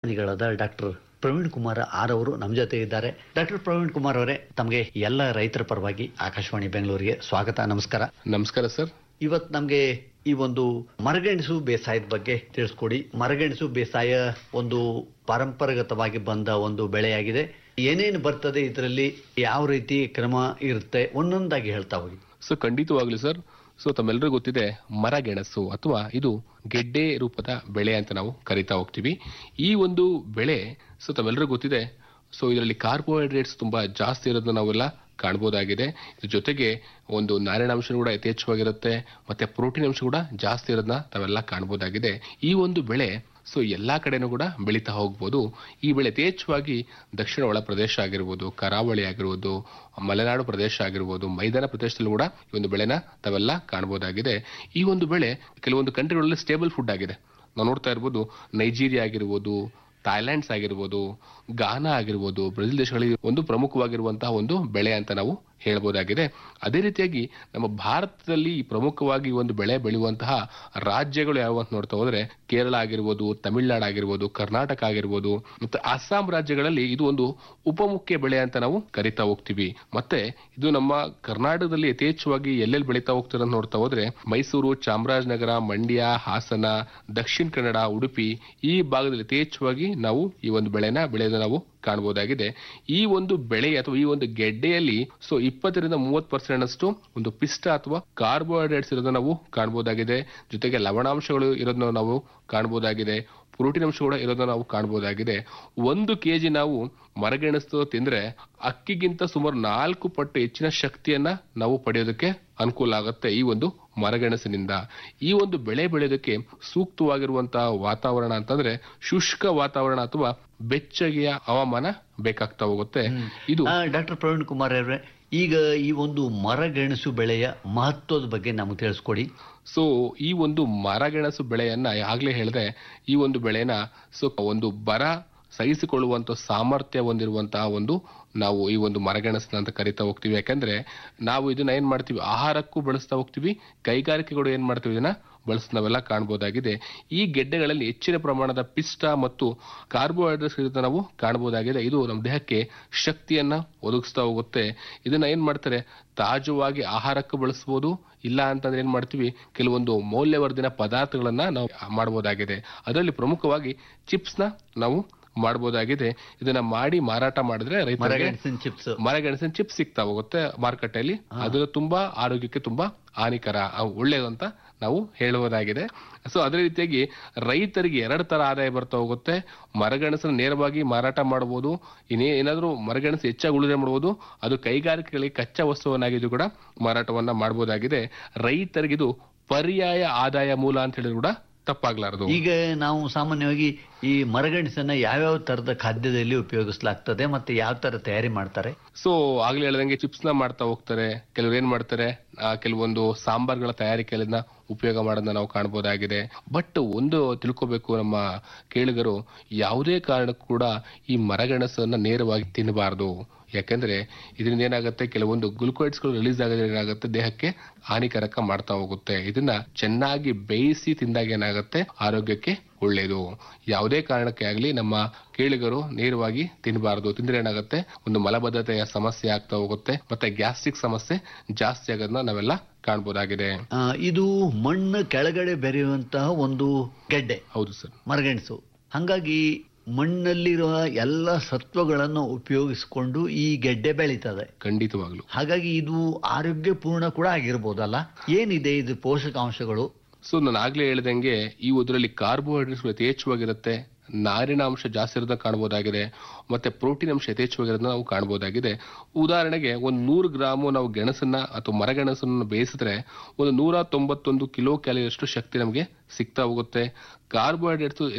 ವಿಜ್ಞಾನಿಗಳಾದ doctor Praveen Kumar R ಅವರು ನಮ್ಮ ಜೊತೆ ಇದ್ದಾರೆ ಡಾಕ್ಟರ್ ಪ್ರವೀಣ್ ಕುಮಾರ್ ಅವರೇ ತಮಗೆ ಎಲ್ಲ ರೈತರ ಪರವಾಗಿ ಆಕಾಶವಾಣಿ ಬೆಂಗಳೂರಿಗೆ ಸ್ವಾಗತ ನಮಸ್ಕಾರ ನಮಸ್ಕಾರ ಸರ್ ಇವತ್ತು ನಮಗೆ ಈ ಒಂದು ಮರಗೆಣಸು ಬೇಸಾಯದ ಬಗ್ಗೆ ತಿಳಿಸ್ಕೊಡಿ ಮರಗೆಣಸು ಬೇಸಾಯ ಒಂದು ಪಾರಂಪರಾಗತವಾಗಿ ಬಂದ ಒಂದು ಬೆಳೆಯಾಗಿದೆ ಏನೇನು ಬರ್ತದೆ ಇದರಲ್ಲಿ ಯಾವ ರೀತಿ ಕ್ರಮ ಇರುತ್ತೆ ಒಂದೊಂದಾಗಿ ಹೇಳ್ತಾ ಹೋಗಿ ಸೊ ಖಂಡಿತವಾಗ್ಲೂ ಸರ್ ಸೊ ತಮ್ಮೆಲ್ಲರಿಗೂ ಗೊತ್ತಿದೆ ಮರಗೆಣಸು ಅಥವಾ ಇದು ಗೆಡ್ಡೆ ರೂಪದ ಬೆಳೆ ಅಂತ ನಾವು ಕರಿತಾ ಹೋಗ್ತೀವಿ ಈ ಒಂದು ಬೆಳೆ ಸೊ ತಮ್ಮೆಲ್ಲರಿಗೂ ಗೊತ್ತಿದೆ ಸೊ ಇದರಲ್ಲಿ ಕಾರ್ಬೋಹೈಡ್ರೇಟ್ಸ್ ತುಂಬಾ ಜಾಸ್ತಿ ಇರೋದನ್ನ ನಾವೆಲ್ಲ ಕಾಣ್ಬೋದಾಗಿದೆ ಇದ್ರ ಜೊತೆಗೆ ಒಂದು ನಾರಿನಾಂಶ ಕೂಡ ಯಥೇಚ್ಛವಾಗಿರುತ್ತೆ ಮತ್ತೆ ಪ್ರೋಟೀನ್ ಅಂಶ ಕೂಡ ಜಾಸ್ತಿ ಇರೋದನ್ನ ತಾವೆಲ್ಲ ಕಾಣ್ಬೋದಾಗಿದೆ ಈ ಒಂದು ಬೆಳೆ ಸೊ ಎಲ್ಲಾ ಕಡೆನೂ ಕೂಡ ಬೆಳೀತಾ ಹೋಗ್ಬೋದು ಈ ಬೆಳೆ ಯಥೇಚ್ಛವಾಗಿ ದಕ್ಷಿಣ ಒಳ ಪ್ರದೇಶ ಆಗಿರ್ಬೋದು ಕರಾವಳಿ ಆಗಿರ್ಬೋದು ಮಲೆನಾಡು ಪ್ರದೇಶ ಆಗಿರ್ಬೋದು ಮೈದಾನ ಪ್ರದೇಶದಲ್ಲೂ ಕೂಡ ಈ ಒಂದು ಬೆಳೆನ ತಾವೆಲ್ಲ ಕಾಣಬಹುದಾಗಿದೆ ಈ ಒಂದು ಬೆಳೆ ಕೆಲವೊಂದು ಕಂಟ್ರಿಗಳಲ್ಲಿ ಸ್ಟೇಬಲ್ ಫುಡ್ ಆಗಿದೆ ನಾವು ನೋಡ್ತಾ ಇರ್ಬೋದು ನೈಜೀರಿಯಾ ಆಗಿರ್ಬೋದು ಥೈಲ್ಯಾಂಡ್ಸ್ ಆಗಿರ್ಬೋದು ಗಾನಾ ಆಗಿರ್ಬೋದು ಬ್ರೆಜಿಲ್ ದೇಶಗಳಿಗೆ ಒಂದು ಪ್ರಮುಖವಾಗಿರುವಂತಹ ಒಂದು ಬೆಳೆ ಅಂತ ನಾವು ಹೇಳ್ಬೋದಾಗಿದೆ ಅದೇ ರೀತಿಯಾಗಿ ನಮ್ಮ ಭಾರತದಲ್ಲಿ ಪ್ರಮುಖವಾಗಿ ಈ ಒಂದು ಬೆಳೆ ಬೆಳೆಯುವಂತಹ ರಾಜ್ಯಗಳು ಯಾವ ಅಂತ ನೋಡ್ತಾ ಹೋದ್ರೆ ಕೇರಳ ಆಗಿರ್ಬೋದು ತಮಿಳುನಾಡು ಆಗಿರ್ಬೋದು ಕರ್ನಾಟಕ ಆಗಿರ್ಬೋದು ಮತ್ತೆ ಅಸ್ಸಾಂ ರಾಜ್ಯಗಳಲ್ಲಿ ಇದು ಒಂದು ಉಪಮುಖ್ಯ ಬೆಳೆ ಅಂತ ನಾವು ಕರಿತಾ ಹೋಗ್ತೀವಿ ಮತ್ತೆ ಇದು ನಮ್ಮ ಕರ್ನಾಟಕದಲ್ಲಿ ಯಥೇಚ್ಛವಾಗಿ ಎಲ್ಲೆಲ್ಲಿ ಬೆಳೀತಾ ಹೋಗ್ತಾರೆ ಅಂತ ನೋಡ್ತಾ ಹೋದ್ರೆ ಮೈಸೂರು ಚಾಮರಾಜನಗರ ಮಂಡ್ಯ ಹಾಸನ ದಕ್ಷಿಣ ಕನ್ನಡ ಉಡುಪಿ ಈ ಭಾಗದಲ್ಲಿ ಯಥೇಚ್ಛವಾಗಿ ನಾವು ಈ ಒಂದು ಬೆಳೆನ ಬೆಳೆಯೋದನ್ನ ನಾವು ಕಾಣಬಹುದಾಗಿದೆ ಈ ಒಂದು ಬೆಳೆ ಅಥವಾ ಈ ಒಂದು ಗೆಡ್ಡೆಯಲ್ಲಿ ಸೊ ಇಪ್ಪತ್ತರಿಂದ ಮೂವತ್ತು ಪರ್ಸೆಂಟ್ ಅಷ್ಟು ಒಂದು ಪಿಷ್ಟ ಅಥವಾ ಕಾರ್ಬೋಹೈಡ್ರೇಟ್ಸ್ ಇರೋದನ್ನ ನಾವು ಕಾಣಬಹುದಾಗಿದೆ ಜೊತೆಗೆ ಲವಣಾಂಶಗಳು ಇರೋದನ್ನ ನಾವು ಕಾಣಬಹುದಾಗಿದೆ ಪ್ರೋಟೀನ್ ಅಂಶ ಕೂಡ ಇರೋದನ್ನ ನಾವು ಕಾಣಬಹುದಾಗಿದೆ ಒಂದು ಕೆಜಿ ನಾವು ಮರಗೆಣಸು ತಿಂದ್ರೆ ಅಕ್ಕಿಗಿಂತ ಸುಮಾರು ನಾಲ್ಕು ಪಟ್ಟು ಹೆಚ್ಚಿನ ಶಕ್ತಿಯನ್ನ ನಾವು ಪಡೆಯೋದಕ್ಕೆ ಅನುಕೂಲ ಆಗುತ್ತೆ ಈ ಒಂದು ಮರಗೆಣಸಿನಿಂದ ಈ ಒಂದು ಬೆಳೆ ಬೆಳೆಯೋದಕ್ಕೆ ಸೂಕ್ತವಾಗಿರುವಂತಹ ವಾತಾವರಣ ಅಂತಂದ್ರೆ ಶುಷ್ಕ ವಾತಾವರಣ ಅಥವಾ ಬೆಚ್ಚಗೆಯ ಹವಾಮಾನ ಬೇಕಾಗ್ತಾ ಹೋಗುತ್ತೆ ಇದು ಡಾಕ್ಟರ್ ಪ್ರವೀಣ್ ಕುಮಾರ್ ಅವರೇ ಈಗ ಈ ಒಂದು ಮರಗೆಣಸು ಬೆಳೆಯ ಮಹತ್ವದ ಬಗ್ಗೆ ನಮಗೆ ತಿಳಿಸ್ಕೊಡಿ ಸೊ ಈ ಒಂದು ಮರಗೆಣಸು ಬೆಳೆಯನ್ನ ಆಗ್ಲೇ ಹೇಳಿದೆ ಈ ಒಂದು ಬೆಳೆನ ಸೊ ಒಂದು ಬರ ಸಹಿಸಿಕೊಳ್ಳುವಂತ ಸಾಮರ್ಥ್ಯ ಹೊಂದಿರುವಂತಹ ಒಂದು ನಾವು ಈ ಒಂದು ಮರಗೆಣಸನ್ನ ಅಂತ ಕರಿತಾ ಹೋಗ್ತೀವಿ ಯಾಕಂದ್ರೆ ನಾವು ಇದನ್ನ ಏನ್ ಮಾಡ್ತೀವಿ ಆಹಾರಕ್ಕೂ ಬಳಸ್ತಾ ಹೋಗ್ತೀವಿ ಕೈಗಾರಿಕೆಗಳು ಏನ್ ಮಾಡ್ತೀವಿ ಇದನ್ನ ಬಳಸ್ ನಾವೆಲ್ಲ ಕಾಣಬಹುದಾಗಿದೆ ಈ ಗೆಡ್ಡೆಗಳಲ್ಲಿ ಹೆಚ್ಚಿನ ಪ್ರಮಾಣದ ಪಿಷ್ಟ ಮತ್ತು ಕಾರ್ಬೋಹೈಡ್ರೇಟ್ಸ್ ಇರೋದನ್ನ ನಾವು ಕಾಣಬಹುದಾಗಿದೆ ಇದು ನಮ್ಮ ದೇಹಕ್ಕೆ ಶಕ್ತಿಯನ್ನ ಒದಗಿಸ್ತಾ ಹೋಗುತ್ತೆ ಇದನ್ನ ಏನ್ ಮಾಡ್ತಾರೆ ತಾಜವಾಗಿ ಆಹಾರಕ್ಕೆ ಬಳಸಬಹುದು ಇಲ್ಲ ಅಂತಂದ್ರೆ ಏನ್ ಮಾಡ್ತೀವಿ ಕೆಲವೊಂದು ಮೌಲ್ಯವರ್ಧಿನ ಪದಾರ್ಥಗಳನ್ನ ನಾವು ಮಾಡಬಹುದಾಗಿದೆ ಅದರಲ್ಲಿ ಪ್ರಮುಖವಾಗಿ ಚಿಪ್ಸ್ ನ ನಾವು ಮಾಡಬಹುದಾಗಿದೆ ಇದನ್ನ ಮಾಡಿ ಮಾರಾಟ ಮಾಡಿದ್ರೆ ರೈತರಿಗೆ ಮರಗೆಣಸಿನ ಚಿಪ್ಸ್ ಮರಗೆಣಸಿನ ಚಿಪ್ಸ್ ಸಿಗ್ತಾ ಹೋಗುತ್ತೆ ಮಾರುಕಟ್ಟೆಯಲ್ಲಿ ಅದು ತುಂಬಾ ಆರೋಗ್ಯಕ್ಕೆ ತುಂಬಾ ಹಾನಿಕರ ಅವು ಒಳ್ಳೆಯದು ಅಂತ ನಾವು ಹೇಳುವುದಾಗಿದೆ ಸೊ ಅದೇ ರೀತಿಯಾಗಿ ರೈತರಿಗೆ ಎರಡು ತರ ಆದಾಯ ಬರ್ತಾ ಹೋಗುತ್ತೆ ಮರಗೆಣಸನ್ನು ನೇರವಾಗಿ ಮಾರಾಟ ಮಾಡಬಹುದು ಇನ್ನೇ ಏನಾದ್ರೂ ಮರಗೆಣಸು ಹೆಚ್ಚಾಗಿ ಉಳಿದ್ರೆ ಮಾಡಬಹುದು ಅದು ಕೈಗಾರಿಕೆಗಳಿಗೆ ಕಚ್ಚಾ ವಸ್ತುವನ್ನಾಗಿದ್ದು ಕೂಡ ಮಾರಾಟವನ್ನ ಮಾಡಬಹುದಾಗಿದೆ ರೈತರಿಗೆ ಇದು ಪರ್ಯಾಯ ಆದಾಯ ಮೂಲ ಅಂತ ಹೇಳಿದ್ರು ಕೂಡ ತಪ್ಪಾಗ್ಲಾರದು ಈಗ ನಾವು ಸಾಮಾನ್ಯವಾಗಿ ಈ ಮರಗೆಣಸನ್ನ ಯಾವ್ಯಾವ ತರದ ಖಾದ್ಯದಲ್ಲಿ ಉಪಯೋಗಿಸಲಾಗ್ತದೆ ಮತ್ತೆ ಯಾವ ತರ ತಯಾರಿ ಮಾಡ್ತಾರೆ ಸೊ ಆಗ್ಲೇ ಹೇಳ್ದಂಗೆ ಚಿಪ್ಸ್ ನ ಮಾಡ್ತಾ ಹೋಗ್ತಾರೆ ಕೆಲವ್ರು ಏನ್ ಮಾಡ್ತಾರೆ ಆ, ಕೆಲವೊಂದು ಸಾಂಬಾರ್ಗಳ ತಯಾರಿಕೆಯನ್ನ ಉಪಯೋಗ ಮಾಡೋದನ್ನ ನಾವು ಕಾಣಬಹುದಾಗಿದೆ ಬಟ್ ಒಂದು ತಿಳ್ಕೋಬೇಕು ನಮ್ಮ ಕೇಳಿಗರು ಯಾವುದೇ ಕಾರಣಕ್ಕೂ ಕೂಡ ಈ ಮರಗೆಣಸನ್ನ ನೇರವಾಗಿ ತಿನ್ನಬಾರದು ಯಾಕಂದ್ರೆ ಇದರಿಂದ ಏನಾಗುತ್ತೆ ಕೆಲವೊಂದು ಗ್ಲುಕೋಯ್ಡ್ಸ್ಗಳು ರಿಲೀಸ್ ಆಗೋದ್ರಿಂದ ಏನಾಗುತ್ತೆ ದೇಹಕ್ಕೆ ಹಾನಿಕರಕ ಮಾಡ್ತಾ ಹೋಗುತ್ತೆ ಇದನ್ನ ಚೆನ್ನಾಗಿ ಬೇಯಿಸಿ ತಿಂದಾಗ ಏನಾಗುತ್ತೆ ಆರೋಗ್ಯಕ್ಕೆ ಒಳ್ಳೆಯದು ಯಾವುದೇ ಕಾರಣಕ್ಕೆ ಆಗಲಿ ನಮ್ಮ ಕೇಳಿಗರು ನೇರವಾಗಿ ತಿನ್ನಬಾರದು ತಿಂದ್ರೆ ಏನಾಗುತ್ತೆ ಒಂದು ಮಲಬದ್ಧತೆಯ ಸಮಸ್ಯೆ ಆಗ್ತಾ ಹೋಗುತ್ತೆ ಮತ್ತೆ ಗ್ಯಾಸ್ಟ್ರಿಕ್ ಸಮಸ್ಯೆ ಜಾಸ್ತಿ ಆಗೋದನ್ನ ನಾವೆಲ್ಲ ಕಾಣಬಹುದಾಗಿದೆ ಆ, ಇದು ಮಣ್ಣು ಕೆಳಗಡೆ ಬೆರೆಯುವಂತಹ ಒಂದು ಗೆಡ್ಡೆ ಹೌದು ಸರ್ ಮರಗೆಣಸು ಹಂಗಾಗಿ ಮಣ್ಣಲ್ಲಿರುವ ಎಲ್ಲ ಸತ್ವಗಳನ್ನು ಉಪಯೋಗಿಸಿಕೊಂಡು ಈ ಗೆಡ್ಡೆ ಬೆಳೀತದೆ ಖಂಡಿತವಾಗ್ಲು ಹಾಗಾಗಿ ಇದು ಆರೋಗ್ಯಪೂರ್ಣ ಕೂಡ ಆಗಿರ್ಬೋದಲ್ಲ ಏನಿದೆ ಇದು ಪೋಷಕಾಂಶಗಳು ಸೊ ನಾನು ಆಗ್ಲೇ ಹೇಳ್ದಂಗೆ ಈ ಇದರಲ್ಲಿ ಕಾರ್ಬೋಹೈಡ್ರೇಟ್ಸ್ ಯಥೇಚ್ಛವಾಗಿರುತ್ತೆ ನಾರಿನ ಅಂಶ ಜಾಸ್ತಿ ಇರೋದನ್ನ ಕಾಣಬಹುದಾಗಿದೆ ಮತ್ತೆ ಪ್ರೋಟೀನ್ ಅಂಶ ಯಥೇಚ್ಛವಾಗಿರೋದನ್ನ ನಾವು ಕಾಣಬಹುದಾಗಿದೆ ಉದಾಹರಣೆಗೆ ಒಂದು ನೂರು ಗ್ರಾಮು ನಾವು ಗೆಣಸನ್ನ ಅಥವಾ ಮರಗೆಣಸನ್ನ ಬೇಯಿಸಿದ್ರೆ ಒಂದು ನೂರ ತೊಂಬತ್ತೊಂದು ಕಿಲೋ ಕ್ಯಾಲರಿಯಷ್ಟು ಶಕ್ತಿ ನಮಗೆ ಸಿಗ್ತಾ ಹೋಗುತ್ತೆ ಕಾರ್ಬೋಹೈಡ್ರೇಟ್ಸ್